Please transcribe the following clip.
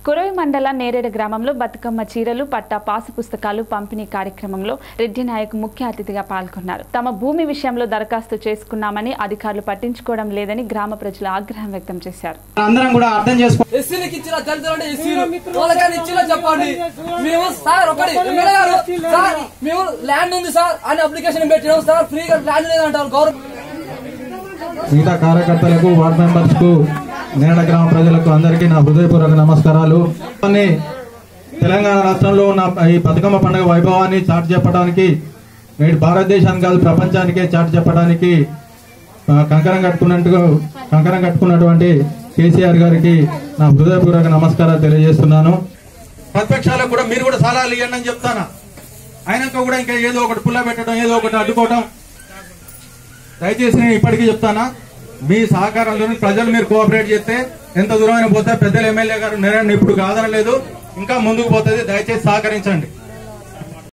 కురవి మండల నేరేడు గ్రామంలో బతుకమ్మ చీరలు పట్ట పాసు పుస్తకాలు పంపిణీ కార్యక్రమంలో రెడ్డి నాయక్ ముఖ్య అతిథిగా పాల్గొన్నారు తమ భూమి విషయంలో దరఖాస్తు చేసుకున్నామని అధికారులు పట్టించుకోవడం లేదని గ్రామ ప్రజలు ఆగ్రహం వ్యక్తం చేశారు అందరం కూడా అర్థం చేసుకో ఎస్సీలకు ఇచ్చిన దళితులు అంటే ఎస్సీలు వాళ్ళకని ఇచ్చిన చెప్పండి మేము సార్ ఒకటి ఎమ్మెల్యే గారు సార్ మేము ల్యాండ్ ఉంది సార్ అని అప్లికేషన్ పెట్టినాం సార్ ఫ్రీగా ల్యాండ్ లేదంటారు గవర్నమెంట్ మిగతా కార్యకర్తలకు వార్డ్ మెంబర్స్ కు నేరడ గ్రామ ప్రజలకు అందరికీ నా హృదయపూర్వక నమస్కారాలు కొన్ని తెలంగాణ రాష్ట్రంలో ఉన్న ఈ బతుకమ్మ పండుగ వైభవాన్ని చాటి చెప్పడానికి నేడు భారతదేశానికి కాదు ప్రపంచానికే చాటి చెప్పడానికి ఆ, కంకణం కట్టుకున్నట్టు కంకణం కట్టుకున్నటువంటి కేసీఆర్ గారికి నా హృదయపూర్వక నమస్కారాలు తెలియజేస్తున్నాను ప్రతిపక్షాలకు కూడా మీరు కూడా సలహాలు ఇవ్వండి అని చెప్తాను అయినాక కూడా ఇంకా ఏదో ఒకటి పుల్ల పెట్టడం ఏదో ఒకటి అడ్డుకోవడం దయచేసి నేను ఇప్పటికీ చెప్తానా మీ సహకారంతో ప్రజలు మీరు కోఆపరేట్ చేస్తే ఎంత దూరమైన పోతే పెద్దలు ఎమ్మెల్యే గారు నేరని ఇప్పుడు కాదనలేదు ఇంకా ముందుకు పోతుంది దయచేసి సహకరించండి